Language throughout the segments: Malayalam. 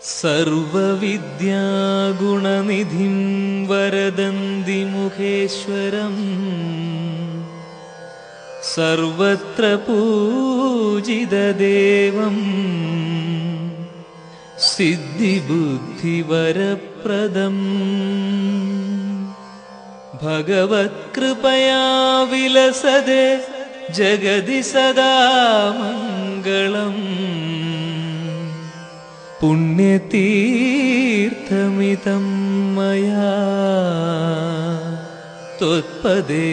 സർവവിദ്യാഗുണനിധിം വരദന്തി മുഖേശ്വരം സർവത്ര പൂജിതദേവം സിദ്ധിബുദ്ധിവരപ്രദം ഭഗവത്കൃപയാ വിലസതെ ജഗതി സദാ മംഗളം പുണ്യതീർത്ഥമിതം മയാ ത്വത്പദേ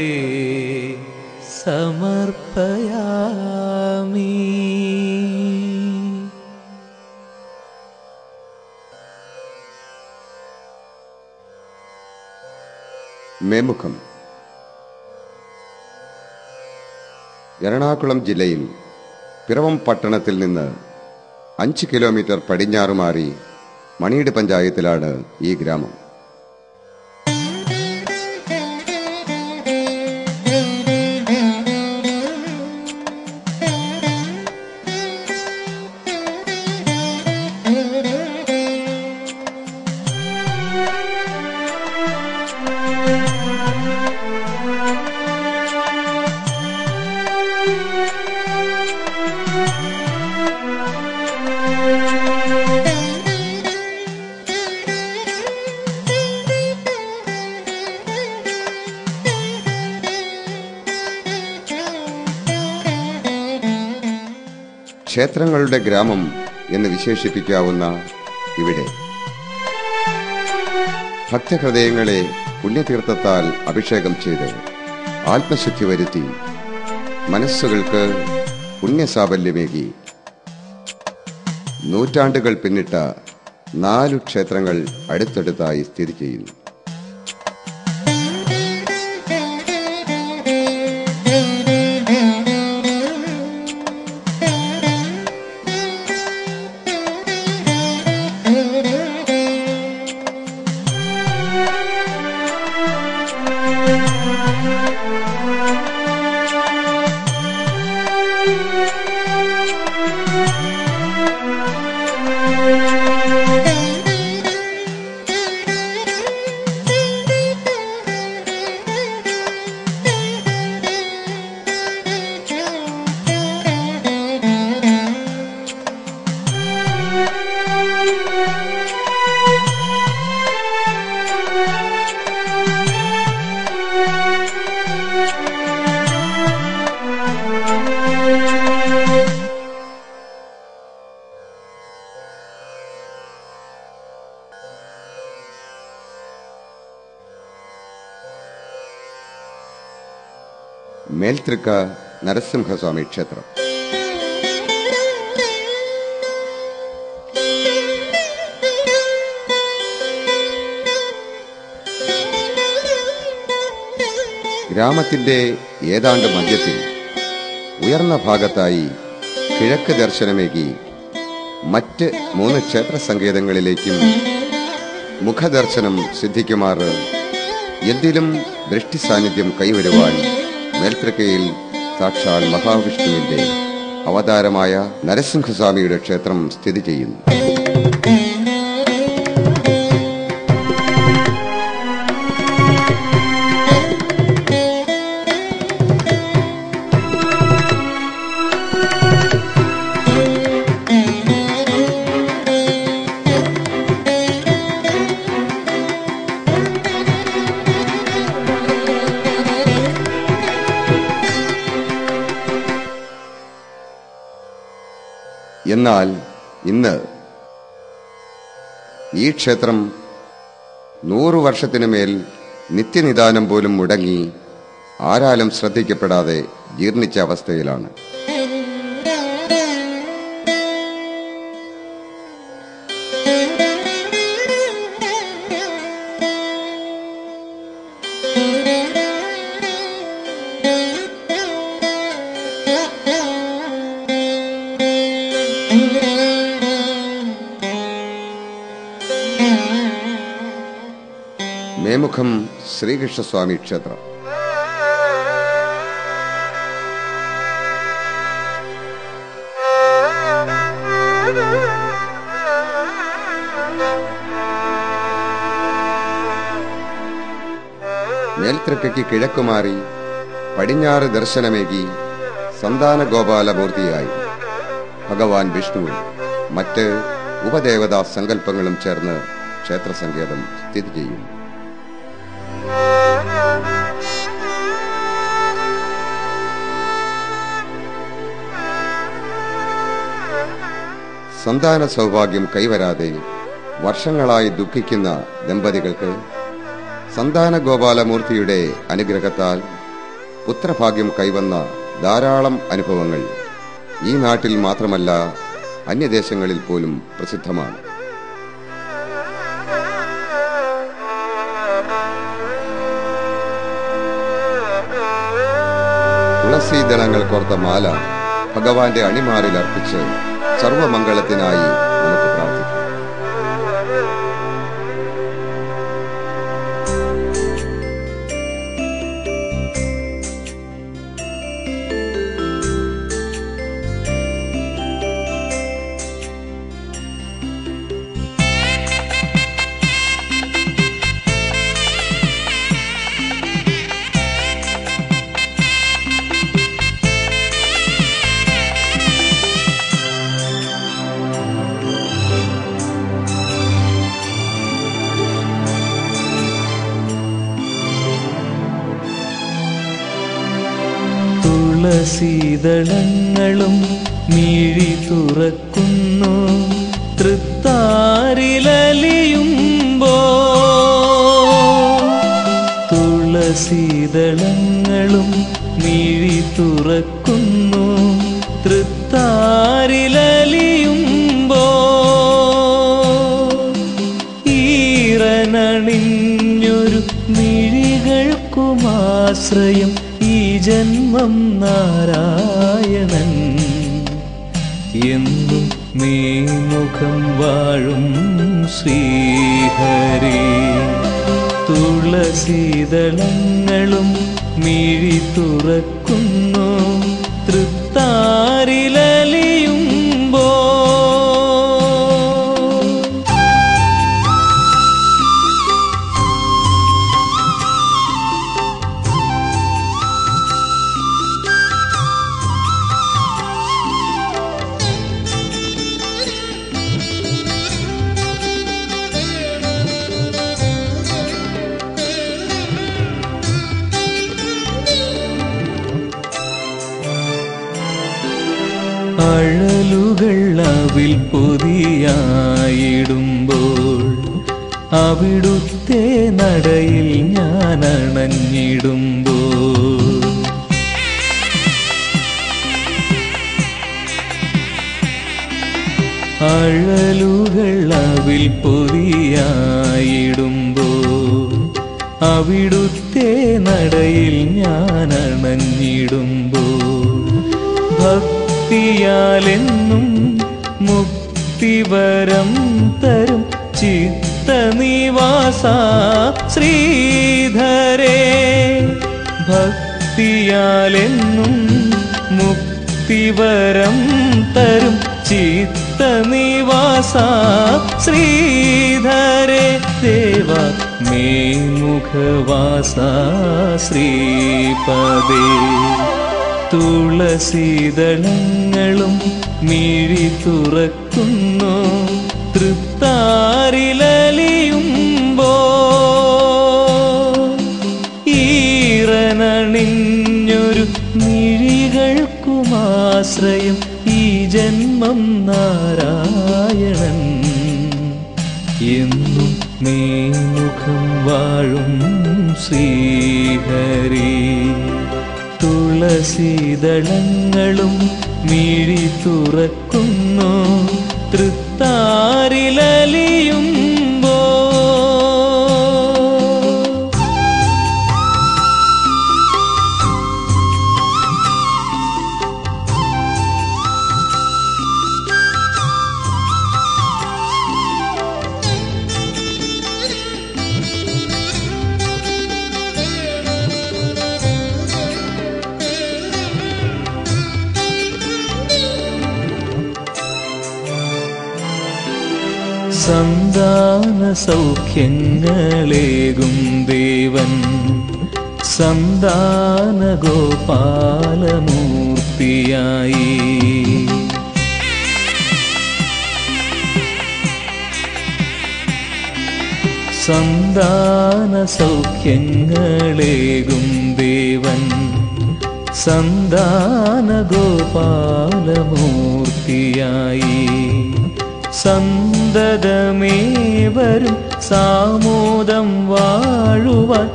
സമർപ്പയാമി മേമുഖം എറണാകുളം ജില്ലയിൽ പിറവം പട്ടണത്തിൽ നിന്ന് അഞ്ച് കിലോമീറ്റർ പടിഞ്ഞാറ് മാറി മണിയുടെ പഞ്ചായത്തിലാണ് ഈ ഗ്രാമം ക്ഷേത്രങ്ങളുടെ ഗ്രാമം എന്ന് വിശേഷിപ്പിക്കാവുന്ന ഇവിടെ ഭക്തഹൃദയങ്ങളെ പുണ്യതീർത്ഥത്താൽ അഭിഷേകം ചെയ്ത് ആത്മശുദ്ധി വരുത്തി മനസ്സുകൾക്ക് പുണ്യസാഫല്യമേകി നൂറ്റാണ്ടുകൾ പിന്നിട്ട നാലു ക്ഷേത്രങ്ങൾ അടുത്തടുത്തായി സ്ഥിതി ചെയ്യുന്നു മേൽതൃക്ക നരസിംഹസ്വാമി ക്ഷേത്രം ഗ്രാമത്തിന്റെ ഏതാണ്ട് മധ്യത്തിൽ ഉയർന്ന ഭാഗത്തായി കിഴക്ക് ദർശനമേകി മറ്റ് മൂന്ന് ക്ഷേത്ര സങ്കേതങ്ങളിലേക്കും മുഖദർശനം സിദ്ധിക്കുമാറ് എന്തിലും ദൃഷ്ടി സാന്നിധ്യം കൈവരുവാൻ മേൽത്തൃക്കയിൽ സാക്ഷാൽ മഹാവിഷ്ണുവിന്റെ അവതാരമായ നരസിംഹസ്വാമിയുടെ ക്ഷേത്രം സ്ഥിതി ചെയ്യുന്നു എന്നാൽ ഇന്ന് ഈ ക്ഷേത്രം നൂറു വർഷത്തിനു മേൽ നിത്യനിദാനം പോലും മുടങ്ങി ആരാലും ശ്രദ്ധിക്കപ്പെടാതെ ജീർണിച്ച അവസ്ഥയിലാണ് മേമുഖം ശ്രീകൃഷ്ണസ്വാമി ക്ഷേത്രം Thank you. മേൽത്തൃക്കയ്ക്ക് കിഴക്കുമാറി പടിഞ്ഞാറ് ദർശനമേകി സന്താന ഗോപാലമൂർത്തിയായി ഭഗവാൻ വിഷ്ണുവും മറ്റ് ഉപദേവതാ സങ്കല്പങ്ങളും ചേർന്ന് ക്ഷേത്രസങ്കേതം സ്ഥിതി ചെയ്യും സന്താന സൗഭാഗ്യം കൈവരാതെ വർഷങ്ങളായി ദുഃഖിക്കുന്ന ദമ്പതികൾക്ക് സന്താന ഗോപാലമൂർത്തിയുടെ അനുഗ്രഹത്താൽ പുത്രഭാഗ്യം കൈവന്ന ധാരാളം അനുഭവങ്ങൾ ഈ നാട്ടിൽ മാത്രമല്ല അന്യദേശങ്ങളിൽ പോലും പ്രസിദ്ധമാണ് തുളസീദളങ്ങൾ കോർത്ത മാല ഭഗവാന്റെ അണിമാറിൽ അർപ്പിച്ച് സർവമംഗളത്തിനായി നമുക്ക് പ്രാർത്ഥിക്കാം തുളസീതളങ്ങളും മിഴി തുറക്കുന്നു തൃത്താരിലലിയുമ്പോ തുളസീതളങ്ങളും മിഴി തുറക്കുന്നു തൃത്താരിലലിയുമ്പോ ഈറനണിഞ്ഞൊരു മിഴികൾക്കുമാശ്രയം ഈ ജന്മം നാരായണൻ എന്നും മേമുഖം വാഴും ശ്രീഹരി തുളസീതളങ്ങളും മിഴി തുറക്കുന്നു തൃത്താരിലലിയുമ്പോ അഴലുകൾ അവിൽ പൊതിയായിടുമ്പോൾ അവിടുത്തെ നടയിൽ ഞാൻ അണഞ്ഞിടുമ്പോൾ അഴലുകൾ അവിൽ പൊതിയായിടുമ്പോൾ അവിടുത്തെ നടയിൽ ഞാൻ അണഞ്ഞിടുമ്പോൾ ഭക്തിയാലെന്നും മുക്തിവരം തരും ചിത്തനിവാസ ശ്രീധരേ ഭക്തിയാലെന്നും മുക്തിവരം തരും ചിത്തനിവാസ ശ്രീധരേ ദേവ മേമുഖവാസ ശ്രീപദേ തുളസീതളങ്ങളും മിഴി തുറക്കുന്നു തൃത്താരിലലിയുമ്പോ ഈറനണിഞ്ഞൊരു മിഴികൾക്കുമാശ്രയം ഈ ജന്മം നാരായണൻ എന്നും മേമുഖം വാഴും ശ്രീഹരി തുളസീതളങ്ങളും മിഴി തുറക്കുന്നു തൃത്താരിലലിയുമ്പോ സന്താന സൗഖ്യങ്ങളേകും ദേവൻ സന്താന ഗോപാലമൂർത്തിയായി സന്താന സൗഖ്യങ്ങളേകും ദേവൻ സന്താന ഗോപാലമൂർത്തിയായി സന്തതമേവരും സാമോദം വാഴുവാൻ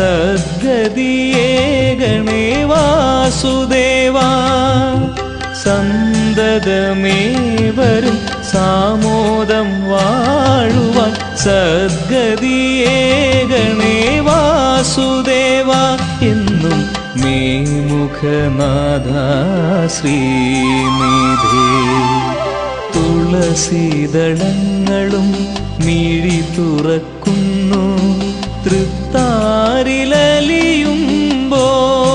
സദ്ഗതിയേകണേ വാസുദേവാ സന്തതമേവരും സാമോദം വാഴുവാൻ സദ്ഗതിയേകണേ വാസുദേവ എന്നും മേമുഖനാഥ ശ്രീനിധേ തുളസീതളങ്ങളും മിഴി തുറക്കുന്നു തൃത്താരിലലിയുമ്പോ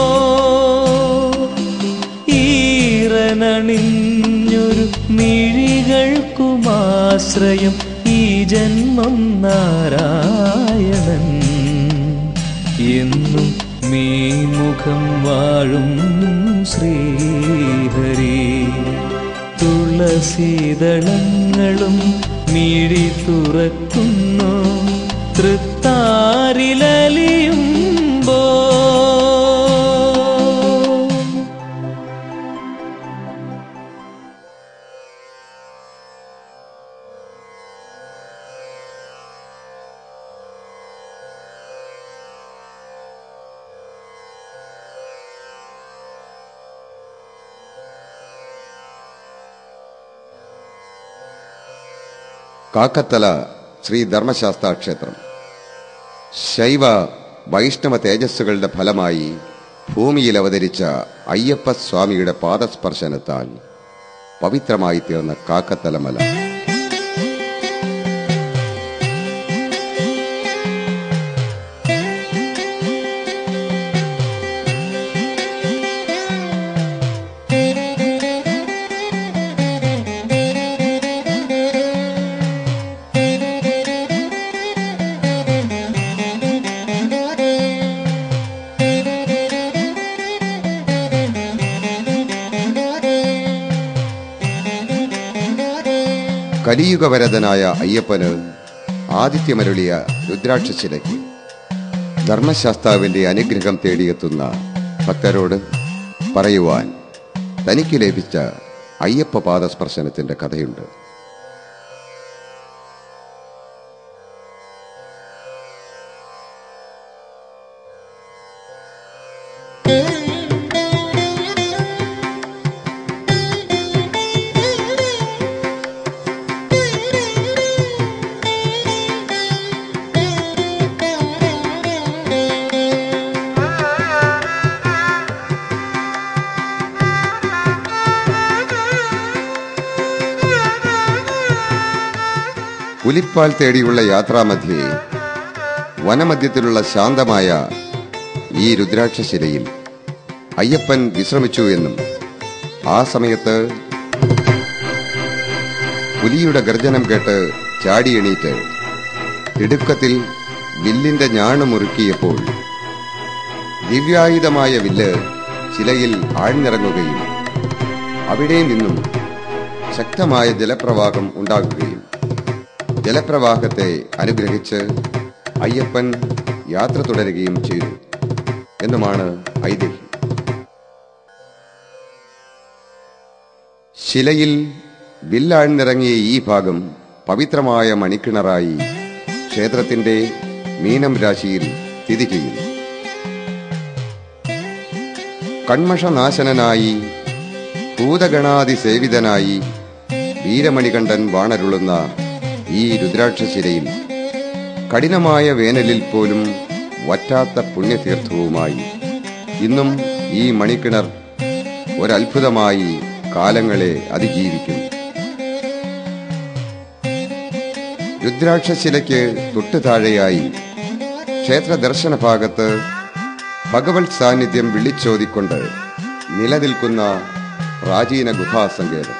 ഈറനണിഞ്ഞൊരു മിഴികൾക്കുമാശ്രയം ഈ ജന്മം നാരായണൻ എന്നും മീമുഖം വാഴും ശ്രീഹരി തുളസീതളങ്ങളും മിഴി തുറക്കുന്നു തൃത്താരിലലിയുമ്പോ കാക്കത്തല ശ്രീ ധർമ്മശാസ്ത്ര ക്ഷേത്രം ശൈവ വൈഷ്ണവ തേജസ്സുകളുടെ ഫലമായി ഭൂമിയിൽ അവതരിച്ച അയ്യപ്പ സ്വാമിയുടെ പാദസ്പർശനത്താൽ പവിത്രമായി തീർന്ന കാക്കത്തല മല കലിയുഗവരതനായ അയ്യപ്പന് ആദിത്യമരുളിയ രുദ്രാക്ഷശിലയ്ക്ക് ധർമ്മശാസ്താവിന്റെ അനുഗ്രഹം തേടിയെത്തുന്ന ഭക്തരോട് പറയുവാൻ തനിക്ക് ലഭിച്ച അയ്യപ്പ പാദസ്പർശനത്തിന്റെ കഥയുണ്ട് പുലിപ്പാൽ തേടിയുള്ള യാത്രാമധ്യേ വനമധ്യത്തിലുള്ള ശാന്തമായ ഈ രുദ്രാക്ഷശിലയിൽ അയ്യപ്പൻ വിശ്രമിച്ചു എന്നും ആ സമയത്ത് പുലിയുടെ ഗർജനം കേട്ട് ചാടിയെണീറ്റ് തിടുക്കത്തിൽ വില്ലിന്റെ ഞാണ് മുറുക്കിയപ്പോൾ ദിവ്യായുധമായ വില്ല് ശിലയിൽ ആഴ്ന്നിറങ്ങുകയും അവിടെ നിന്നും ശക്തമായ ജലപ്രവാഹം ഉണ്ടാകുകയും ജലപ്രവാഹത്തെ അനുഗ്രഹിച്ച് അയ്യപ്പൻ യാത്ര തുടരുകയും ചെയ്തു എന്നുമാണ് ഐതിഹ്യം ശിലയിൽ വില്ലാഴ്ന്നിറങ്ങിയ ഈ ഭാഗം പവിത്രമായ മണിക്കിണറായി ക്ഷേത്രത്തിന്റെ മീനം രാശിയിൽ സ്ഥിതി ചെയ്യുന്നു കൺമഷനാശനനായി ഭൂതഗണാതി സേവിതനായി വീരമണികണ്ഠൻ വാണരുളുന്ന ഈ രുദ്രാക്ഷശിലയിൽ കഠിനമായ വേനലിൽ പോലും വറ്റാത്ത പുണ്യതീർത്ഥവുമായി ഇന്നും ഈ മണിക്കിണർ ഒരത്ഭുതമായി കാലങ്ങളെ അതിജീവിക്കുന്നു രുദ്രാക്ഷശിലയ്ക്ക് തൊട്ടു താഴെയായി ക്ഷേത്ര ദർശന ഭാഗത്ത് ഭഗവത് സാന്നിധ്യം വിളിച്ചോതിക്കൊണ്ട് നിലനിൽക്കുന്ന പ്രാചീന ഗുഹാസങ്കേതം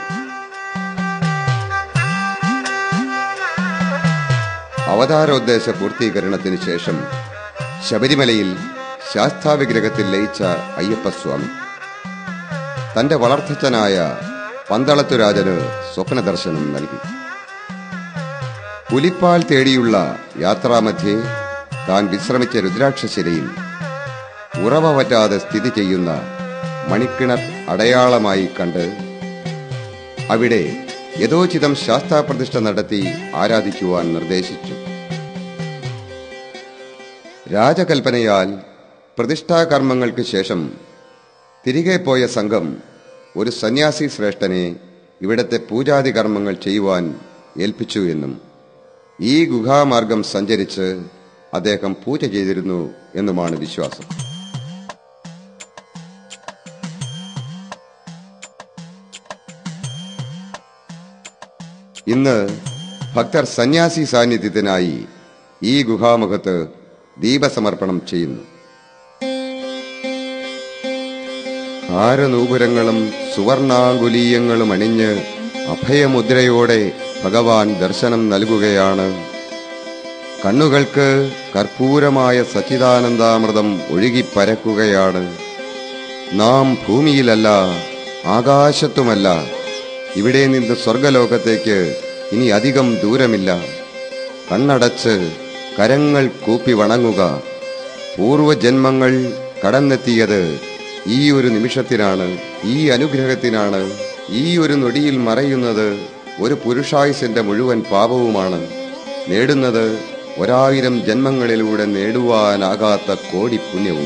അവതാരോദ്ദേശ പൂർത്തീകരണത്തിന് ശേഷം ശബരിമലയിൽ ശാസ്താവിഗ്രഹത്തിൽ ലയിച്ച അയ്യപ്പസ്വാമി തന്റെ വളർത്തച്ഛനായ പന്തളത്തുരാജന് സ്വപ്നദർശനം നൽകി പുലിപ്പാൽ തേടിയുള്ള യാത്രാമധ്യേ താൻ വിശ്രമിച്ച രുദ്രാക്ഷശിലയിൽ ഉറവ പറ്റാതെ സ്ഥിതി ചെയ്യുന്ന മണിക്കിണർ അടയാളമായി കണ്ട് അവിടെ യഥോചിതം ശാസ്താപ്രതിഷ്ഠ നടത്തി ആരാധിക്കുവാൻ നിർദ്ദേശിച്ചു രാജകൽപ്പനയാൽ പ്രതിഷ്ഠാകർമ്മങ്ങൾക്ക് ശേഷം തിരികെ പോയ സംഘം ഒരു സന്യാസി ശ്രേഷ്ഠനെ ഇവിടത്തെ പൂജാതി കർമ്മങ്ങൾ ചെയ്യുവാൻ ഏൽപ്പിച്ചു എന്നും ഈ ഗുഹാമാർഗം സഞ്ചരിച്ച് അദ്ദേഹം പൂജ ചെയ്തിരുന്നു എന്നുമാണ് വിശ്വാസം ഇന്ന് ഭക്തർ സന്യാസി സാന്നിധ്യത്തിനായി ഈ ഗുഹാമുഖത്ത് ദീപസമർപ്പണം ചെയ്യുന്നു ഹാരനൂപുരങ്ങളും സുവർണാങ്കുലീയങ്ങളും അണിഞ്ഞ് അഭയമുദ്രയോടെ ഭഗവാൻ ദർശനം നൽകുകയാണ് കണ്ണുകൾക്ക് കർപ്പൂരമായ സച്ചിദാനന്ദാമൃതം ഒഴുകിപ്പരക്കുകയാണ് നാം ഭൂമിയിലല്ല ആകാശത്തുമല്ല ഇവിടെ നിന്ന് സ്വർഗലോകത്തേക്ക് ഇനി അധികം ദൂരമില്ല കണ്ണടച്ച് കരങ്ങൾ കൂപ്പി വണങ്ങുക പൂർവജന്മങ്ങൾ കടന്നെത്തിയത് ഈ ഒരു നിമിഷത്തിനാണ് ഈ അനുഗ്രഹത്തിനാണ് ഈ ഒരു നൊടിയിൽ മറയുന്നത് ഒരു പുരുഷായുസിന്റെ മുഴുവൻ പാപവുമാണ് നേടുന്നത് ഒരായിരം ജന്മങ്ങളിലൂടെ നേടുവാനാകാത്ത കോടി പുണ്യവും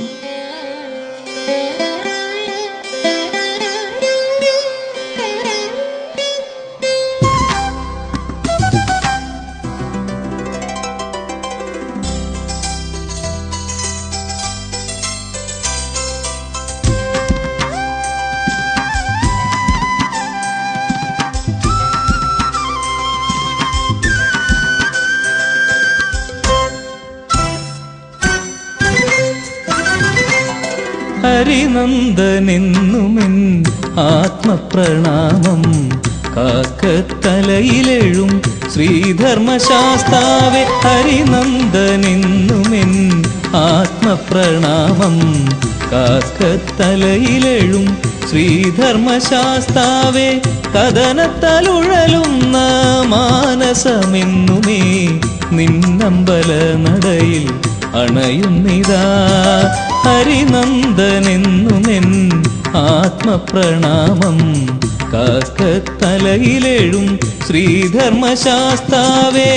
ഹരിനന്ദനെന്നുമെൻ ആത്മപ്രണാമം കാക്കത്തലയിലെഴും ശ്രീധർമ്മശാസ്താവെ ഹരിനന്ദനെന്നുമെൻ ആത്മപ്രണാമം കാക്കത്തലയിലെഴും ശ്രീധർമ്മശാസ്താവെ കഥനത്തലുഴലുന്ന മാനസമെന്നുമേ നിന്നമ്പല നടയിൽ അണയുന്നിതാ ഹരിനന്ദനെന്നുമെൻ ആത്മപ്രണാമം കാക്കത്തലയിലെഴും ശ്രീധർമ്മശാസ്താവേ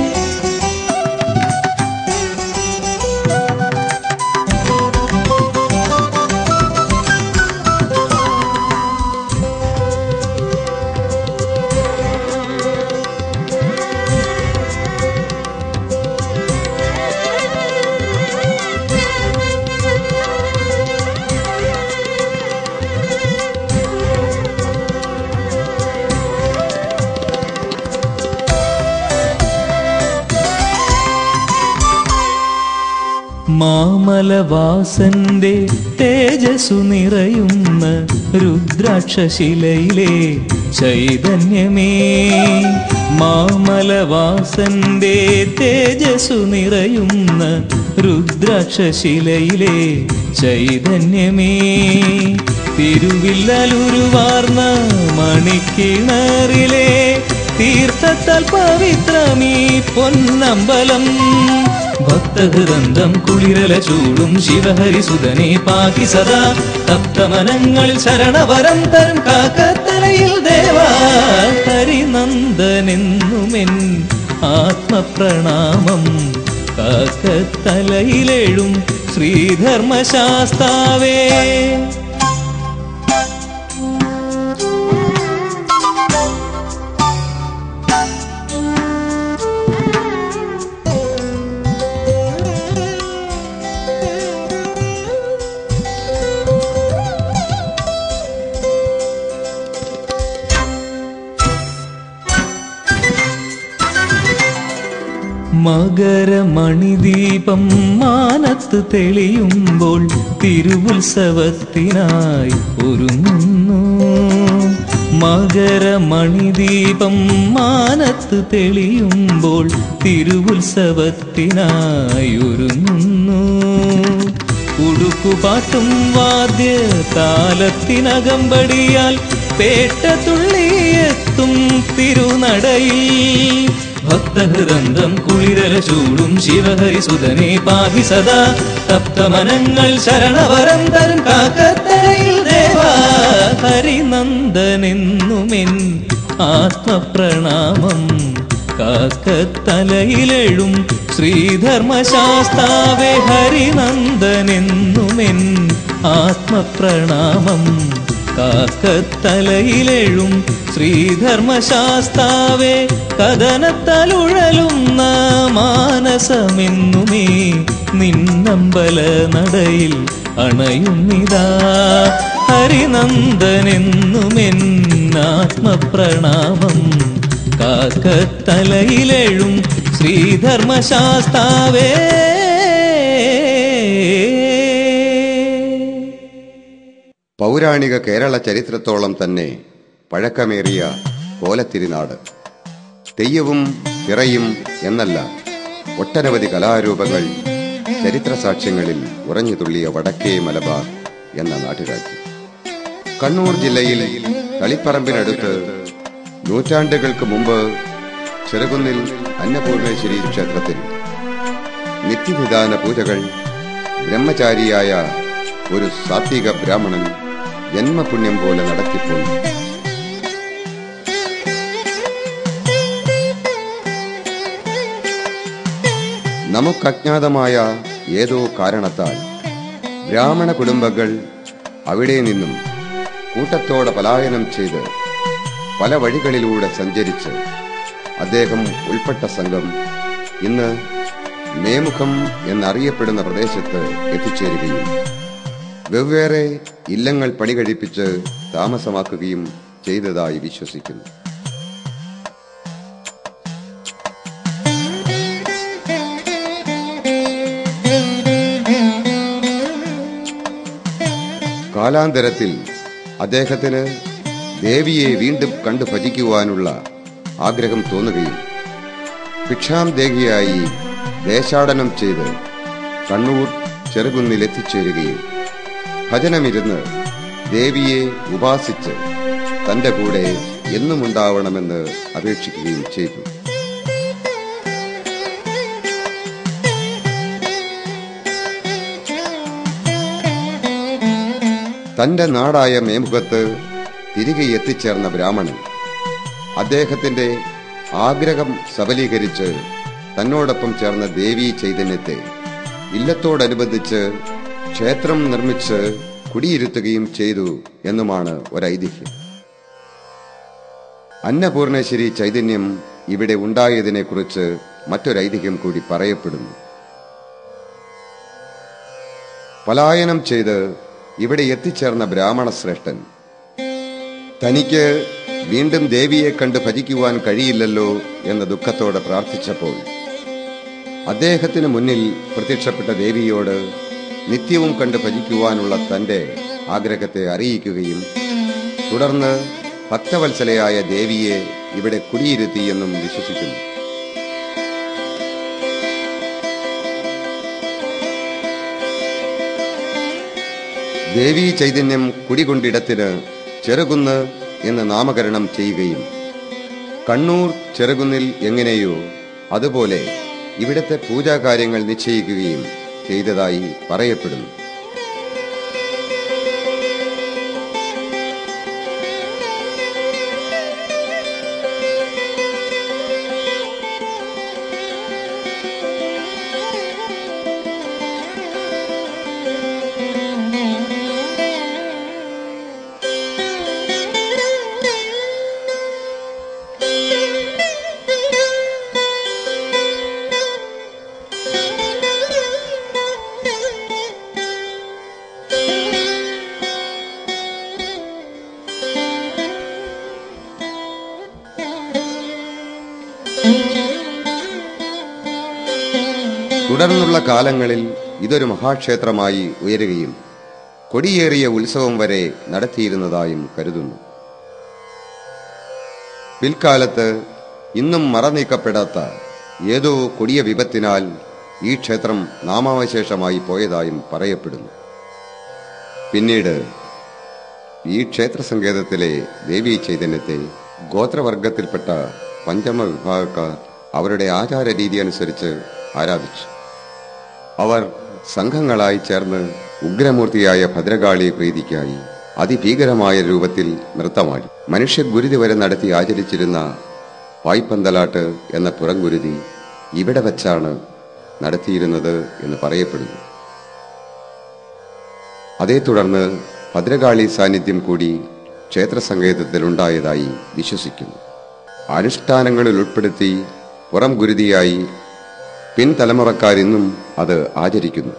മാമലവാസന്റെ തേജസ്സു നിറയുന്ന രുദ്രാക്ഷശിലയിലെ ചൈതന്യമേ മാമലവാസന്റെ തേജസ്സു നിറയുന്ന രുദ്രാക്ഷശിലയിലെ ചൈതന്യമേ തിരുവില്ലലുരുവാർന്ന മണിക്കിണറിലെ തീർത്ഥത്താൽ പവിത്രമീ പൊന്നമ്പലം ഭക്തഹൃദന്തം കുളിരല ചൂടും ശിവഹരിസുതനെ പാകി സദാ തപ്തമനങ്ങളിൽ ശരണവരം തരും കാക്കത്തലയിൽ ദേവാ ഹരിനന്ദനെന്നുമെൻ ആത്മപ്രണാമം കാക്കത്തലയിലെഴും ശ്രീധർമ്മശാസ്താവേ മകരമണിദീപം മാനത്ത് തെളിയുമ്പോൾ തിരുവുത്സവത്തിനായി ഒരുങ്ങുന്നു മകരമണിദീപം മാനത്ത് തെളിയുമ്പോൾ തിരുവുത്സവത്തിനായി ഒരുങ്ങുന്നു ഉടുക്കുപാട്ടും വാദ്യ താലത്തിനകമ്പടിയാൽ പേട്ട തുള്ളിയെത്തും തിരുനടയിൽ ഭക്തഹൃദന്തം കുളിരല ചൂടും ശിവഹരിസുതനെ പാഹി സദാ തപ്തമനങ്ങൾ ശരണവരം തരും കാക്കത്തരയിൽ ദേവാ ഹരിനന്ദനെന്നുമെൻ ആത്മപ്രണാമം കാക്കത്തലയിലെഴും ശ്രീധർമ്മശാസ്താവേ ഹരിനന്ദനെന്നുമെൻ ആത്മപ്രണാമം കാക്കത്തലയിലെഴും ശ്രീധർമ്മശാസ്താവേ കഥനത്തലുഴലുന്ന മാനസമെന്നുമേ നിന്നമ്പല നടയിൽ അണയുന്നിതാ ഹരിനന്ദനെന്നുമെൻ ആത്മപ്രണാമം കാക്കത്തലയിലെഴും ശ്രീധർമ്മശാസ്താവേ പൗരാണിക കേരള ചരിത്രത്തോളം തന്നെ പഴക്കമേറിയ കോലത്തിരിനാട് തെയ്യവും തിറയും എന്നല്ല ഒട്ടനവധി കലാരൂപങ്ങൾ ചരിത്ര സാക്ഷ്യങ്ങളിൽ ഉറഞ്ഞു തുള്ളിയ വടക്കേ മലബാർ എന്ന നാട്ടുരാജ്യം കണ്ണൂർ ജില്ലയിൽ തളിപ്പറമ്പിനടുത്ത് നൂറ്റാണ്ടുകൾക്ക് മുമ്പ് ചെറുകുന്നിൽ അന്നപൂർണേശ്വരി ക്ഷേത്രത്തിൽ നിത്യനിദാന പൂജകൾ ബ്രഹ്മചാരിയായ ഒരു സാത്വിക ബ്രാഹ്മണൻ ജന്മപുണ്യം പോലെ നടത്തിപ്പോയി നമുക്കജ്ഞാതമായ ഏതോ കാരണത്താൽ ബ്രാഹ്മണ കുടുംബങ്ങൾ അവിടെ നിന്നും കൂട്ടത്തോടെ പലായനം ചെയ്ത് പല വഴികളിലൂടെ സഞ്ചരിച്ച് അദ്ദേഹം ഉൾപ്പെട്ട സംഘം ഇന്ന് മേമുഖം എന്നറിയപ്പെടുന്ന പ്രദേശത്ത് എത്തിച്ചേരുകയും വെവ്വേറെ ഇല്ലങ്ങൾ പണി കഴിപ്പിച്ച് താമസമാക്കുകയും ചെയ്തതായി വിശ്വസിക്കുന്നു കാലാന്തരത്തിൽ അദ്ദേഹത്തിന് ദേവിയെ വീണ്ടും കണ്ടു ഭജിക്കുവാനുള്ള ആഗ്രഹം തോന്നുകയും ഭിക്ഷാം ദേഹിയായി ദേശാടനം ചെയ്ത് കണ്ണൂർ ചെറുകുന്നിൽ എത്തിച്ചേരുകയും ഭജനമിരുന്ന് ദേവിയെ ഉപാസിച്ച് തന്റെ കൂടെ എന്നുമുണ്ടാവണമെന്ന് അപേക്ഷിക്കുകയും ചെയ്തു തന്റെ നാടായ മേമുഖത്ത് തിരികെ എത്തിച്ചേർന്ന ബ്രാഹ്മണൻ അദ്ദേഹത്തിന്റെ ആഗ്രഹം സബലീകരിച്ച് തന്നോടൊപ്പം ചേർന്ന ദേവീ ചൈതന്യത്തെ ഇല്ലത്തോടനുബന്ധിച്ച് ക്ഷേത്രം നിർമ്മിച്ച് കുടിയിരുത്തുകയും ചെയ്തു എന്നുമാണ് ഒരൈതിഹ്യം അന്നപൂർണേശ്വരി ചൈതന്യം ഇവിടെ ഉണ്ടായതിനെക്കുറിച്ച് മറ്റൊരൈതിഹ്യം കൂടി പറയപ്പെടുന്നു പലായനം ചെയ്ത് ഇവിടെ എത്തിച്ചേർന്ന ബ്രാഹ്മണ ശ്രേഷ്ഠൻ തനിക്ക് വീണ്ടും ദേവിയെ കണ്ട് ഭജിക്കുവാൻ കഴിയില്ലല്ലോ എന്ന ദുഃഖത്തോടെ പ്രാർത്ഥിച്ചപ്പോൾ അദ്ദേഹത്തിന് മുന്നിൽ പ്രത്യക്ഷപ്പെട്ട ദേവിയോട് നിത്യവും കണ്ട് ഭജിക്കുവാനുള്ള തന്റെ ആഗ്രഹത്തെ അറിയിക്കുകയും തുടർന്ന് ഭക്തവത്സലയായ ദേവിയെ ഇവിടെ കുടിയിരുത്തിയെന്നും വിശ്വസിക്കുന്നു ദേവീ ചൈതന്യം കുടികൊണ്ടിടത്തിന് ചെറുകുന്ന് എന്ന് നാമകരണം ചെയ്യുകയും കണ്ണൂർ ചെറുകുന്നിൽ എങ്ങനെയോ അതുപോലെ ഇവിടത്തെ പൂജാകാര്യങ്ങൾ നിശ്ചയിക്കുകയും ചെയ്തതായി പറയപ്പെടുന്നു തുടർന്നുള്ള കാലങ്ങളിൽ ഇതൊരു മഹാക്ഷേത്രമായി ഉയരുകയും കൊടിയേറിയ ഉത്സവം വരെ നടത്തിയിരുന്നതായും കരുതുന്നു പിൽക്കാലത്ത് ഇന്നും മറനീക്കപ്പെടാത്ത ഏതോ കൊടിയ വിപത്തിനാൽ ഈ ക്ഷേത്രം നാമാവശേഷമായി പോയതായും പറയപ്പെടുന്നു പിന്നീട് ഈ ക്ഷേത്ര സങ്കേതത്തിലെ ദേവീ ചൈതന്യത്തെ ഗോത്രവർഗത്തിൽപ്പെട്ട പഞ്ചമ വിഭാഗക്കാർ അവരുടെ ആചാര രീതി അനുസരിച്ച് ആരാധിച്ചു അവർ സംഘങ്ങളായി ചേർന്ന് ഉഗ്രമൂർത്തിയായ ഭദ്രകാളി പ്രീതിക്കായി അതിഭീകരമായ രൂപത്തിൽ നൃത്തമാടി മനുഷ്യ ഗുരുതി വരെ നടത്തി ആചരിച്ചിരുന്ന പായ്പന്തലാട്ട് എന്ന പുറംഗുരുതി ഇവിടെ വച്ചാണ് നടത്തിയിരുന്നത് എന്ന് പറയപ്പെടുന്നു അതേ തുടർന്ന് ഭദ്രകാളി സാന്നിധ്യം കൂടി ക്ഷേത്ര സങ്കേതത്തിലുണ്ടായതായി വിശ്വസിക്കുന്നു അനുഷ്ഠാനങ്ങളിൽ ഉൾപ്പെടുത്തി പുറം ഗുരുതിയായി പിൻതലമുറക്കാരിന്നും അത് ആചരിക്കുന്നു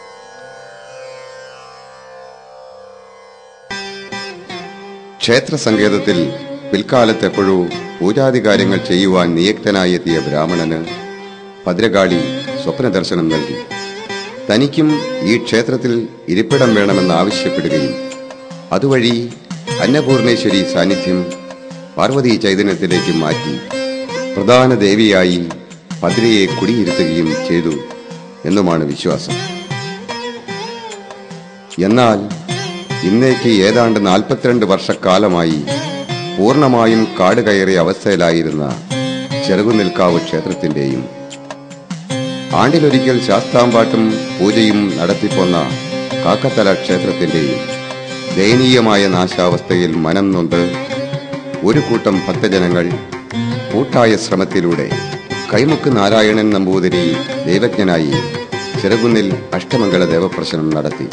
ക്ഷേത്ര സങ്കേതത്തിൽ പിൽക്കാലത്തെപ്പോഴോ പൂജാതി കാര്യങ്ങൾ ചെയ്യുവാൻ നിയുക്തനായി എത്തിയ ബ്രാഹ്മണന് ഭദ്രകാളി സ്വപ്നദർശനം നൽകി തനിക്കും ഈ ക്ഷേത്രത്തിൽ ഇരിപ്പിടം വേണമെന്ന് ആവശ്യപ്പെടുകയും അതുവഴി അന്നപൂർണേശ്വരി സാന്നിധ്യം പാർവതി ചൈതന്യത്തിലേക്ക് മാറ്റി പ്രധാന ദേവിയായി ഭദ്രയെ കുടിയിരുത്തുകയും ചെയ്തു എന്നുമാണ് വിശ്വാസം എന്നാൽ ഇന്നേക്ക് ഏതാണ്ട് നാൽപ്പത്തിരണ്ട് വർഷക്കാലമായി പൂർണ്ണമായും കാട് കയറിയ അവസ്ഥയിലായിരുന്ന ചെറുകുനിൽക്കാവ് ക്ഷേത്രത്തിന്റെയും ആണ്ടിലൊരിക്കൽ ശാസ്താംപാട്ടും പൂജയും നടത്തിപ്പോന്ന കാക്കത്തല ക്ഷേത്രത്തിന്റെയും ദയനീയമായ നാശാവസ്ഥയിൽ മനം നൊന്ത് ഒരു കൂട്ടം ഭക്തജനങ്ങൾ കൂട്ടായ ശ്രമത്തിലൂടെ കൈമുക്ക് നാരായണൻ നമ്പൂതിരി ദൈവജ്ഞനായി ചെറുകുന്നിൽ അഷ്ടമംഗല ദേവപ്രശ്നം നടത്തി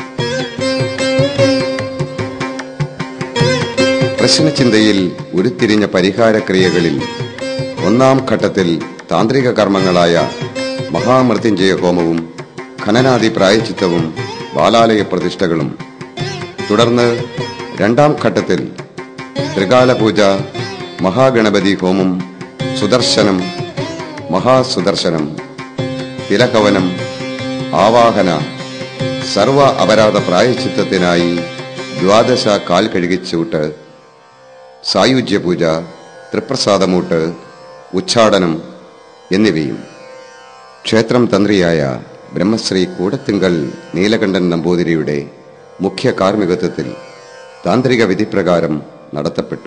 പ്രശ്നചിന്തയിൽ ഉരുത്തിരിഞ്ഞ പരിഹാരക്രിയകളിൽ ഒന്നാം ഘട്ടത്തിൽ താന്ത്രിക കർമ്മങ്ങളായ മഹാമൃത്യുഞ്ജയ ഹോമവും ഖനനാദി പ്രായച്ചിത്തവും ബാലാലയ പ്രതിഷ്ഠകളും തുടർന്ന് രണ്ടാം ഘട്ടത്തിൽ ത്രികാല പൂജ മഹാഗണപതി ഹോമം സുദർശനം മഹാസുദർശനം തിലകവനം ആവാഹന സർവ അപരാധ പ്രായച്ചിത്തത്തിനായി ദ്വാദശ കാൽ കഴുകിച്ചൂട്ട് സായുജ്യ പൂജ തൃപ്രസാദമൂട്ട് ഉച്ചാടനം എന്നിവയും ക്ഷേത്രം തന്ത്രിയായ ബ്രഹ്മശ്രീ കൂടത്തിങ്കൽ നീലകണ്ഠൻ നമ്പൂതിരിയുടെ മുഖ്യ കാർമ്മികത്വത്തിൽ താന്ത്രിക വിധിപ്രകാരം നടത്തപ്പെട്ടു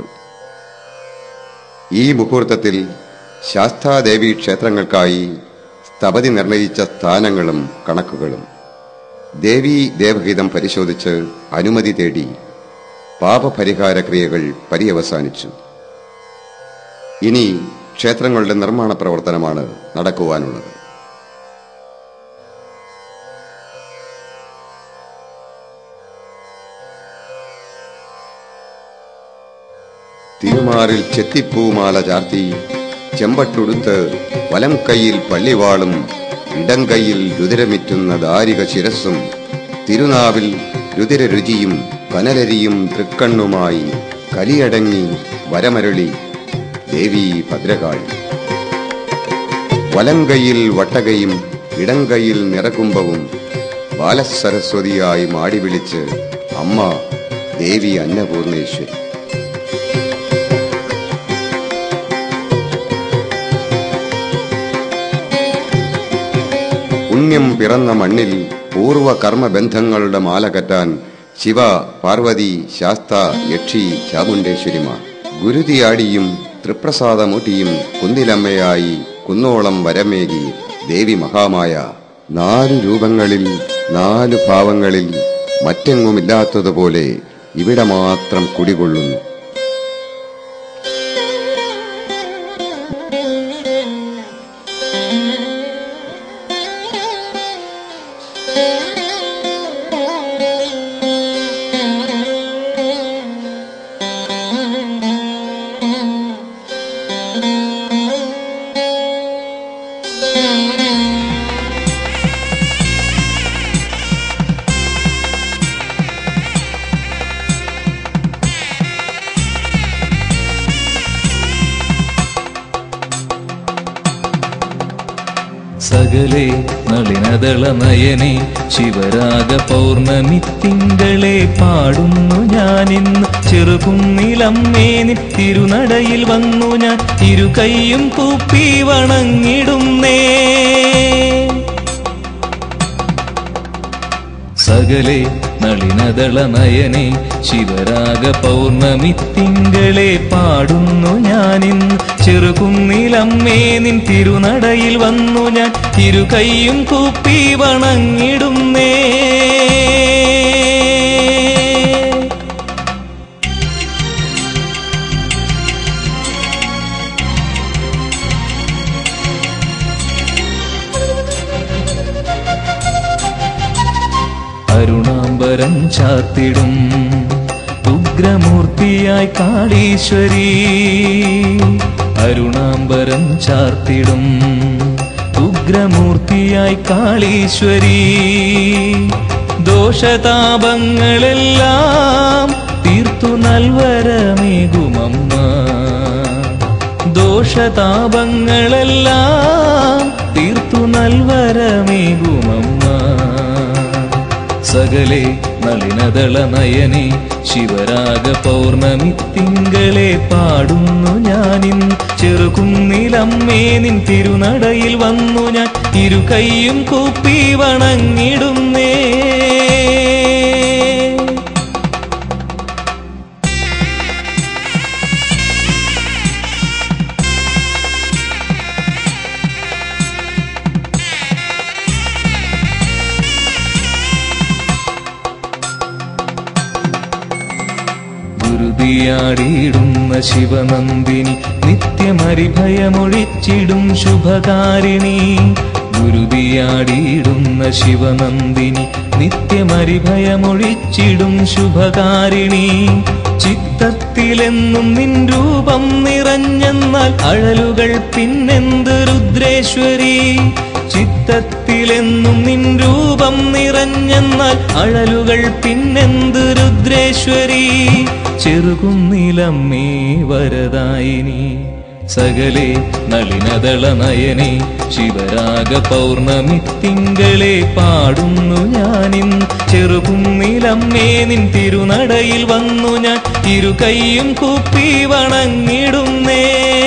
ഈ മുഹൂർത്തത്തിൽ ശാസ്താദേവി ക്ഷേത്രങ്ങൾക്കായി സ്ഥപതി നിർണയിച്ച സ്ഥാനങ്ങളും കണക്കുകളും ദേവീ ദേവഹിതം പരിശോധിച്ച് അനുമതി തേടി പാപപരിഹാര ക്രിയകൾ പര്യവസാനിച്ചു ഇനി ക്ഷേത്രങ്ങളുടെ നിർമ്മാണ പ്രവർത്തനമാണ് നടക്കുവാനുള്ളത് തിരുമാറിൽ ചെത്തിപ്പൂമാല ചാർത്തി ചെമ്പട്ടുടുത്ത് വലം കൈയിൽ പള്ളിവാളും ഇടം കൈയിൽ രുതിരമിറ്റുന്ന ദാരിക ശിരസ്സും തിരുനാവിൽ രുതിരരുചിയും കനലരിയും തൃക്കണ്ണുമായി കലിയടങ്ങി വരമരളി ദേവി ഭദ്രകാളി വലം കൈയിൽ വട്ടകയും ഇടം കൈയിൽ നിറകുംഭവും ബാലസരസ്വതിയായി മാടി വിളിച്ച് അമ്മ ദേവി അന്നപൂർണേശ്വരി പുണ്യം പിറന്ന മണ്ണിൽ പൂർവ കർമ്മബന്ധങ്ങളുടെ മാല കറ്റാൻ ശിവ പാർവതി ശാസ്ത യക്ഷി ചാമുണ്ടേശ്വരിമാർ ഗുരുതിയാടിയും തൃപ്രസാദമൂട്ടിയും കുന്നിലമ്മയായി കുന്നോളം വരമേകി ദേവി മഹാമായ നാലു രൂപങ്ങളിൽ നാലു ഭാവങ്ങളിൽ മറ്റെങ്ങുമില്ലാത്തതുപോലെ ഇവിടെ മാത്രം കുടികൊള്ളുന്നു സകലേ നളിനദള നയനെ ശിവരാഗ പൗർണമി തിങ്കളെ പാടുന്നു ഞാനിന്ന് ചെറുകുന്നിലമ്മേ നിൻ തിരുനടയിൽ വന്നു ഞാൻ ഇരു കൈയും കൂപ്പി വണങ്ങിടുന്നേ സകലേ നളിനദള നയനെ ശിവരാഗ പൗർണമി തിങ്കളെ പാടുന്നു ഞാനിന്ന് ചെറുകുന്നിലമ്മേ നിൻ തിരുനടയിൽ വന്നു ഞാൻ ഇരു കൈയും കൂപ്പി വണങ്ങിടുന്നേ അരുണാംബരം ചാത്തിടും ഉഗ്രമൂർത്തിയായി കാളീശ്വരി അരുണാംബരം ചാർത്തിടും ഉഗ്രമൂർത്തിയായി കാളീശ്വരി ദോഷതാപങ്ങളെല്ലാം തീർത്തു നൽവരമേകുമമ്മ ദോഷതാപങ്ങളെല്ലാം തീർത്തു നൽവരമേകുമമ്മ സകലേ നളിനദള നയനെ ശിവരാഗ പൗർണമി തിങ്കളെ പാടുന്നു ഞാനിൻ ചെറുകുന്നിലമ്മേ നിൻ തിരുനടയിൽ വന്നു ഞാൻ ഇരു കൈയും കൂപ്പി വണങ്ങിടുന്നേ ഗുരുതിയാടിയിടുന്ന ശിവനന്ദിനി നിത്യമരിഭയമൊഴിച്ചിടും ശുഭകാരിണി ഗുരുതിയാടിയിടുന്ന ശിവനന്ദിനി നിത്യമരിഭയമൊഴിച്ചിടും ശുഭകാരിണി ചിത്തത്തിലെന്നും നിൻ രൂപം നിറഞ്ഞെന്നാൽ അഴലുകൾ പിന്നെന്ത് രുദ്രേശ്വരി ചിത്തത്തിലെന്നും നിൻ രൂപം നിറഞ്ഞെന്നാൽ അഴലുകൾ പിന്നെന്ത് രുദ്രേശ്വരി ചെറുകുന്നിലമ്മേ വരദായിനി സകലേ നളിനദള നയനെ ശിവരാഗ പൗർണമി തിങ്കളെ പാടുന്നു ഞാനിൻ ചെറുകുന്നിലമ്മേ നിൻ തിരുനടയിൽ വന്നു ഞാൻ ഇരു കൈയും കൂപ്പി വണങ്ങിടുന്നേ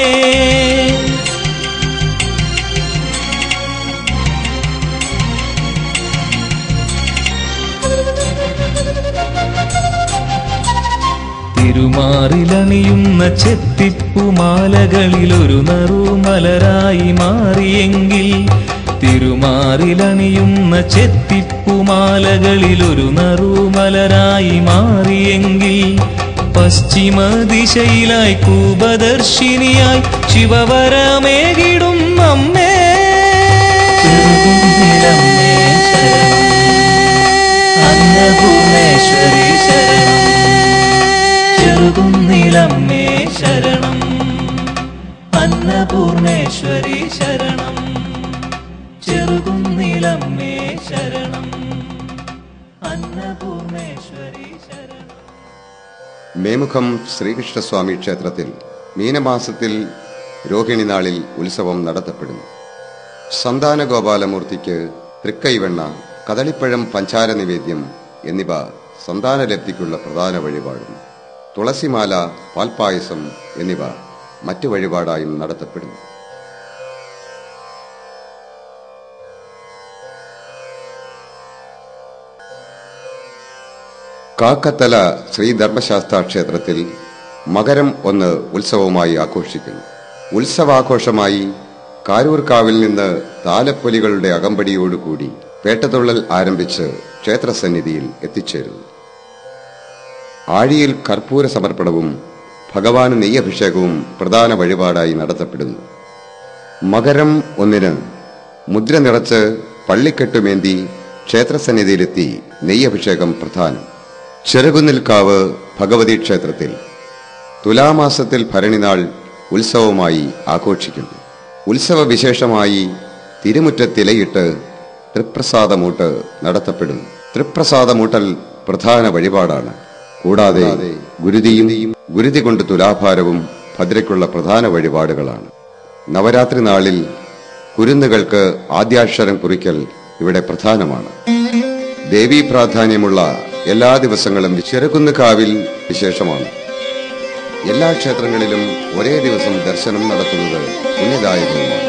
തിരുമാറിലണിയുന്ന ചെത്തിപ്പുമാലകളിൽ ഒരു നറുമലരായി മാറിയെങ്കിൽ തിരുമാറിലണിയുന്ന ചെത്തിപ്പുമാലകളിൽ ഒരു നറുമലരായി മാറിയെങ്കിൽ പശ്ചിമ ദിശയിലായി കൂപദർശിനിയായി ശിവവരമേകിടും അമ്മേ ചെറുകുന്നിലമ്മേ ശരണം അന്നപൂർണേശ്വരി ശരണം ചെറുകുന്നിലമ്മേ ശരണം അന്നപൂർണേശ്വരി ശരണം ചെറുകുന്നിലമ്മേ ശരണം അന്നപൂർണേശ്വരി ശരണം മേമുഖം ശ്രീകൃഷ്ണസ്വാമി ക്ഷേത്രത്തിൽ മീനമാസത്തിൽ രോഹിണി നാളിൽ ഉത്സവം നടത്തപ്പെടുന്നു സന്താന ഗോപാലമൂർത്തിക്ക് തൃക്കൈവെണ്ണ കദളിപ്പഴം പഞ്ചാര നിവേദ്യം എന്നിവ സന്താനലബ്ധിക്കുള്ള പ്രധാന വഴിപാടും തുളസിമാല പാൽപ്പായസം എന്നിവ മറ്റു വഴിപാടായും നടത്തപ്പെടുന്നു കാക്കത്തല ശ്രീ ധർമ്മശാസ്ത്ര ക്ഷേത്രത്തിൽ മകരം ഒന്ന് ഉത്സവമായി ആഘോഷിക്കുന്നു ഉത്സവാഘോഷമായി കാരൂർക്കാവിൽ നിന്ന് താലപ്പൊലികളുടെ അകമ്പടിയോടുകൂടി പേട്ടതുള്ളൽ ആരംഭിച്ച് ക്ഷേത്രസന്നിധിയിൽ എത്തിച്ചേരുന്നു ആഴിയിൽ കർപ്പൂര സമർപ്പണവും ഭഗവാന് നെയ്യഭിഷേകവും പ്രധാന വഴിപാടായി നടത്തപ്പെടുന്നു മകരം ഒന്നിന് മുദ്ര നിറച്ച് പള്ളിക്കെട്ടുമേന്തി ക്ഷേത്രസന്നിധിയിലെത്തി നെയ്യഭിഷേകം പ്രധാനം ചെറുകുന്നിൽക്കാവ് ഭഗവതി ക്ഷേത്രത്തിൽ തുലാമാസത്തിൽ ഭരണിനാൾ ഉത്സവമായി ആഘോഷിക്കുന്നു ഉത്സവ വിശേഷമായി തിരുമുറ്റത്തിലയിട്ട് തൃപ്രസാദമൂട്ട് നടത്തപ്പെടുന്നു തൃപ്രസാദമൂട്ടൽ പ്രധാന വഴിപാടാണ് കൂടാതെ ഗുരുതിയും ഗുരുതി കൊണ്ട് തുലാഭാരവും ഭദ്രയ്ക്കുള്ള പ്രധാന വഴിപാടുകളാണ് നവരാത്രി നാളിൽ കുരുന്നുകൾക്ക് ആദ്യാക്ഷരം കുറിക്കൽ ഇവിടെ പ്രധാനമാണ് ദേവീ പ്രാധാന്യമുള്ള എല്ലാ ദിവസങ്ങളും ചെറുകുന്നുകാവിൽ വിശേഷമാണ് എല്ലാ ക്ഷേത്രങ്ങളിലും ഒരേ ദിവസം ദർശനം നടത്തുന്നത് പുണ്യദായകവുമാണ്